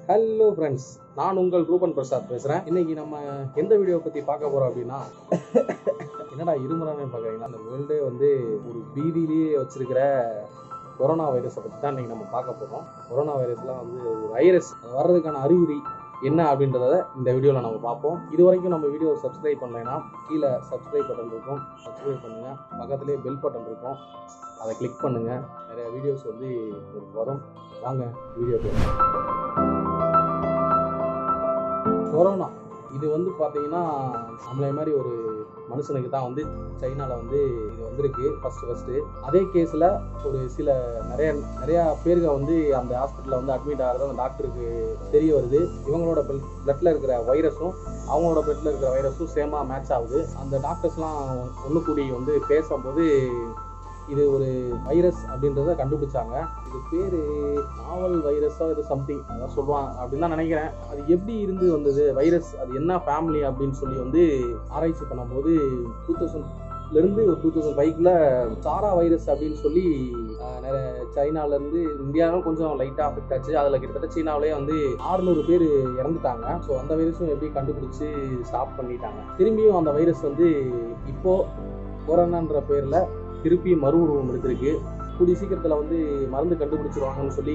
hello friends நான் உங்கள் ரூபன் பிரசாத் பேசுகிறேன் இன்னைக்கு நம்ம எந்த வீடியோ பற்றி பார்க்க போகிறோம் அப்படின்னா என்னடா இருமுறானே பார்க்குறீங்களா அந்த வேர்ல்டே வந்து ஒரு பீதியிலேயே வச்சிருக்கிற கொரோனா வைரஸை பற்றி தான் இன்னைக்கு நம்ம பார்க்க போகிறோம் கொரோனா வைரஸ்லாம் வந்து ஒரு வைரஸ் அது வர்றதுக்கான அறிகுறி என்ன அப்படின்றத இந்த வீடியோவில் நம்ம பார்ப்போம் இது வரைக்கும் நம்ம வீடியோ சப்ஸ்கிரைப் பண்ணலைன்னா கீழே சப்ஸ்கிரைப் பட்டன் இருக்கும் சப்ஸ்கிரைப் பண்ணுங்கள் பக்கத்துலேயே பெல் பட்டன் இருக்கும் அதை கிளிக் பண்ணுங்கள் நிறைய வீடியோஸ் வந்து உங்களுக்கு வரும் வாங்க வீடியோ போகலாம் கொரோனா இது வந்து பார்த்தீங்கன்னா நம்மளை மாதிரி ஒரு மனுஷனுக்கு தான் வந்து சைனாவில் வந்து இது வந்திருக்கு ஃபஸ்ட்டு ஃபஸ்ட்டு அதே கேஸில் ஒரு சில நிறைய நிறையா பேருங்க வந்து அந்த ஹாஸ்பிட்டலில் வந்து அட்மிட் ஆகிறது அந்த டாக்டருக்கு தெரிய வருது இவங்களோட பிளட்டில் இருக்கிற வைரஸும் அவங்களோட பிளட்டில் இருக்கிற வைரஸும் சேமாக மேட்ச் ஆகுது அந்த டாக்டர்ஸ்லாம் ஒன்று கூடி வந்து பேசும்போது இது ஒரு வைரஸ் அப்படின்றத கண்டுபிடிச்சாங்க இது பேர் நாவல் வைரஸோ இது சம்திங் அதான் சொல்லுவாங்க அப்படின்னு தான் நினைக்கிறேன் அது எப்படி இருந்து வந்தது வைரஸ் அது என்ன ஃபேமிலி அப்படின்னு சொல்லி வந்து ஆராய்ச்சி பண்ணும்போது டூ தௌசண்ட்லேருந்து ஒரு டூ தௌசண்ட் ஃபைவ்ல சாரா வைரஸ் அப்படின்னு சொல்லி ஆஹ், நிறைய சைனாலேருந்து இந்தியாவும் கொஞ்சம் லைட்டாக அஃபெக்ட் ஆச்சு அதில் கிட்டத்தட்ட சீனாவிலே வந்து ஆறுநூறு பேர் இறந்துட்டாங்க ஸோ அந்த வைரஸும் எப்படி கண்டுபிடிச்சி ஸ்டாப் பண்ணிட்டாங்க திரும்பியும் அந்த வைரஸ் வந்து இப்போ கொரோனான்ற பேரில் திருப்பி மறு உருவம் எடுத்திருக்கு கூடிய சீக்கிரத்தில் வந்து மருந்து கண்டுபிடிச்சிருவாங்கன்னு சொல்லி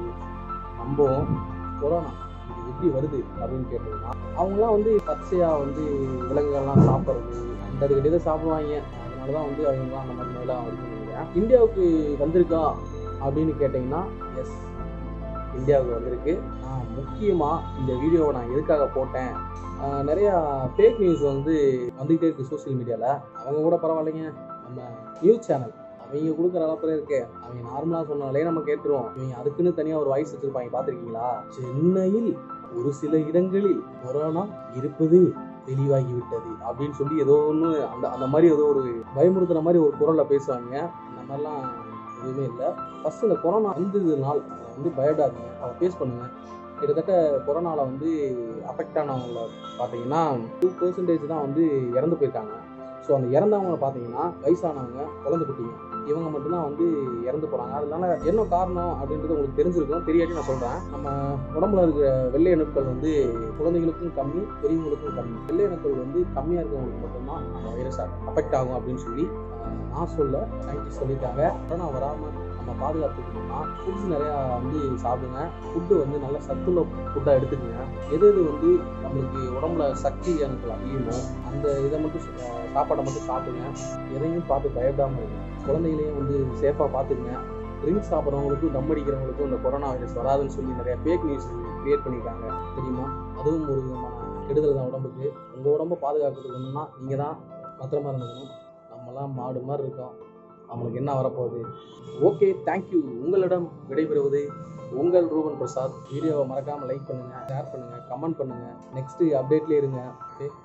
நம்புவோம் கொரோனா இது எப்படி வருது அப்படின்னு கேட்டோம்னா அவங்களாம் வந்து பச்சையாக வந்து விலங்குகள்லாம் சாப்பிட்றது அந்த கட்டி தான் சாப்பிடுவாங்க அதனால தான் வந்து அவங்களாம் அந்த மாதிரி நோயெல்லாம் வருதுன்னு நினைக்கிறேன் இந்தியாவுக்கு வந்திருக்கா அப்படின்னு கேட்டிங்கன்னா எஸ் இந்தியாவுக்கு வந்திருக்கு முக்கியமாக இந்த வீடியோவை நான் எதுக்காக போட்டேன் ஆஹ் நிறையா ஃபேக் நியூஸ் வந்து வந்துகிட்டே இருக்குது சோஷியல் மீடியாவில் அவங்க கூட பரவாயில்லைங்க நம்ம நியூஸ் சேனல் அவங்க கொடுக்குற அளவுல இருக்கு அவங்க நார்மலாக சொன்னாலே நம்ம கேட்டுருவோம் இவங்க அதுக்குன்னு தனியாக ஒரு வாய்ஸ் வச்சிருப்பாங்க பார்த்துருக்கீங்களா சென்னையில் ஒரு சில இடங்களில் கொரோனா இருப்பது தெளிவாகிவிட்டது அப்படின்னு சொல்லி ஏதோ ஒன்று அந்த அந்த மாதிரி ஏதோ ஒரு பயமுறுத்துற மாதிரி ஒரு குரலில் பேசுவாங்க அந்த மாதிரிலாம் எதுவுமே இல்லை ஃபர்ஸ்ட் இந்த கொரோனா வந்ததுனால் அதை வந்து பயப்படாதீங்க அதை ஃபேஸ் பண்ணுங்க கிட்டத்தட்ட கொரோனாவில் வந்து அஃபெக்ட் ஆனவங்கள பார்த்தீங்கன்னா டூ பர்சன்டேஜ் தான் வந்து இறந்து போயிருக்காங்க ஸோ அந்த இறந்தவங்க பார்த்தீங்கன்னா வயசானவங்க குழந்தை குட்டிங்க இவங்க மட்டும்தான் வந்து இறந்து போகிறாங்க அதனால என்ன காரணம் அப்படின்றது உங்களுக்கு தெரிஞ்சிருக்கும் தெரியாட்டி நான் சொல்கிறேன் நம்ம உடம்புல இருக்கிற வெள்ளை அணுக்கள் வந்து குழந்தைகளுக்கும் கம்மி பெரியவங்களுக்கும் கம்மி வெள்ளை அணுக்கள் வந்து கம்மியாக இருக்கிறவங்களுக்கு மட்டும்தான் அந்த வைரஸ் அஃபெக்ட் ஆகும் அப்படின்னு சொல்லி ஆஹ், நான் சொல்ல சயின்டிஸ்ட் சொல்லிட்டாங்க கொரோனா வராமல் நம்ம பாதுகாத்துக்கணும்னா ஃபுட்ஸ் நிறையா வந்து சாப்பிடுங்க ஃபுட்டு வந்து நல்ல சத்துள்ள ஃபுட்டாக எடுத்துக்கங்க எது எது வந்து நம்மளுக்கு உடம்புல சக்தி அணுக்கள் அதிகமோ அந்த இதை மட்டும் சா- சாப்பாடை மட்டும் சாப்பிடுங்க எதையும் பார்த்து பயப்படாமல் இருங்க குழந்தைகளையும் வந்து சேஃபாக பார்த்துக்குங்க ட்ரிங்க்ஸ் சாப்பிட்றவங்களுக்கும் தம் அடிக்கிறவங்களுக்கும் இந்த கொரோனா வைரஸ் வராதுன்னு சொல்லி நிறைய ஃபேக் நியூஸ் கிரியேட் பண்ணியிருக்காங்க தெரியுமா அதுவும் ஒரு விதமான கெடுதல் தான் உடம்புக்கு உங்கள் உடம்பை பாதுகாக்கிறதுக்குன்னா நீங்கள் தான் பத்திரமா இருந்துக்கணும் நம்மலாம் மாடு மாதிரி இருக்கோம் நம்மளுக்கு என்ன வரப்போகுது ஓகே தேங்க்யூ உங்களிடம் விடைபெறுவது உங்கள் ரூபன் பிரசாத் வீடியோவை மறக்காமல் லைக் பண்ணுங்கள் ஷேர் பண்ணுங்கள் கமெண்ட் பண்ணுங்கள் நெக்ஸ்ட்டு அப்டேட்லேயே இருங்க ஓகே